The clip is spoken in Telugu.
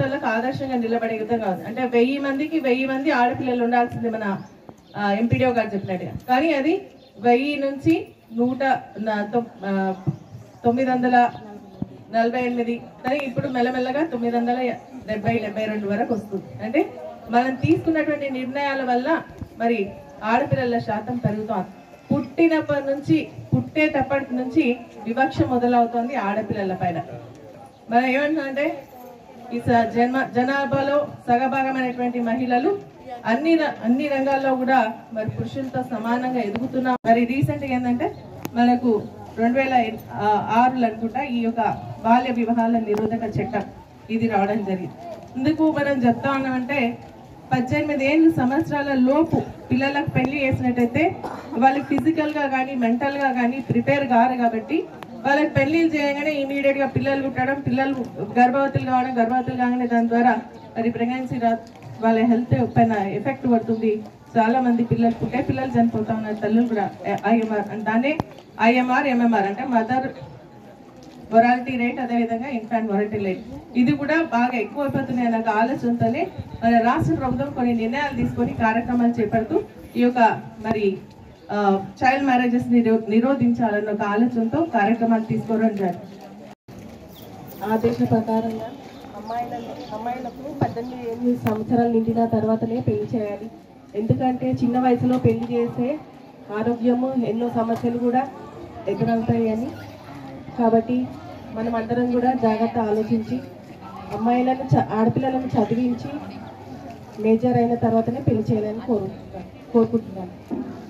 రాష్ట్రాలకు ఆదర్శంగా నిలబడే విధంగా ఉంది అంటే వెయ్యి మందికి వెయ్యి మంది ఆడపిల్లలు ఉండాల్సింది మన ఎంపీడీఓ గారు చెప్పినట్టుగా కానీ అది వెయ్యి నుంచి నూట న- తొమ్- ఆ, తొమ్మిది వందల నలభై ఎనిమిది కానీ ఇప్పుడు మెల్లమెల్లగా తొమ్మిది వందల డెబ్బై డెబ్బై రెండు వరకు వస్తుంది అంటే మనం తీసుకున్నటువంటి నిర్ణయాల వల్ల మరి ఆడపిల్లల శాతం పెరుగుతోంది పుట్టినప్పటి నుంచి పుట్టేటప్పటి నుంచి వివక్ష మొదలవుతోంది ఆడపిల్లల పైన మనం ఏమంటున్నామంటే ఈ స- జన్మ జనాభాలో సగభాగమైనటువంటి మహిళలు అన్ని ర- అన్ని రంగాల్లో కూడా మరి పురుషులతో సమానంగా ఎదుగుతున్నాం మరి రీసెంట్ గా ఏంటంటే మనకు రెండు వేల ఆరులో అనుకుంటా ఈ యొక్క బాల్య వివాహాల నిరోధక చట్టం ఇది రావడం జరిగింది ఇందుకు మనం చెప్తా ఉన్నామంటే పద్దెనిమిది ఏళ్ళు సంవత్సరాల లోపు పిల్లలకు పెళ్లి చేసినట్టయితే వాళ్ళు ఫిజికల్ గా కానీ మెంటల్ గా కానీ ప్రిపేర్ కారు కాబట్టి వాళ్ళకి పెళ్లిళ్ళు చేయగానే ఇమీడియట్ గా పిల్లలు పుట్టడం పిల్లలు గర్భవతులు కావడం గర్భవతులు కాగానే దాని ద్వారా మరి ప్రెగ్నెన్సీ రా వాళ్ళ హెల్త్ పైన ఎఫెక్ట్ పడుతుంది చాలా మంది పిల్లలు పుట్టే పిల్లలు చనిపోతా ఉన్నారు తల్లులు కూడా ఐఎంఆర్ దాన్నే ఐఎంఆర్ ఎంఎంఆర్ అంటే మదర్ మొరాలిటీ రేట్ అదేవిధంగా ఇన్ఫాంట్ మొరాలిటీ రేట్ ఇది కూడా బాగా ఎక్కువ అయిపోతున్నాయి అన్న ఒక ఆలోచనతోనే మన రాష్ట్ర ప్రభుత్వం కొన్ని నిర్ణయాలు తీసుకొని కార్యక్రమాలు చేపడుతూ ఈ యొక్క మరి చైల్డ్ మ్యారేజెస్ నిరోధించాలన్న ఒక ఆలోచనతో కార్యక్రమాలు తీసుకోవడం జరిగింది ఆదేశ ప్రకారంగా అమ్మాయిలను అమ్మాయిలకు పద్దెనిమిది ఎనిమిది సంవత్సరాలు నిండిన తర్వాతనే పెళ్లి చేయాలి ఎందుకంటే చిన్న వయసులో పెళ్లి చేస్తే ఆరోగ్యము ఎన్నో సమస్యలు కూడా ఎదురవుతాయి అని కాబట్టి మనం అందరం కూడా జాగ్రత్త ఆలోచించి అమ్మాయిలను చ- ఆడపిల్లలను చదివించి మేజర్ అయిన తర్వాతనే పెళ్లి చేయాలని కోరుకుంటున్నాను కోరుకుంటున్నాను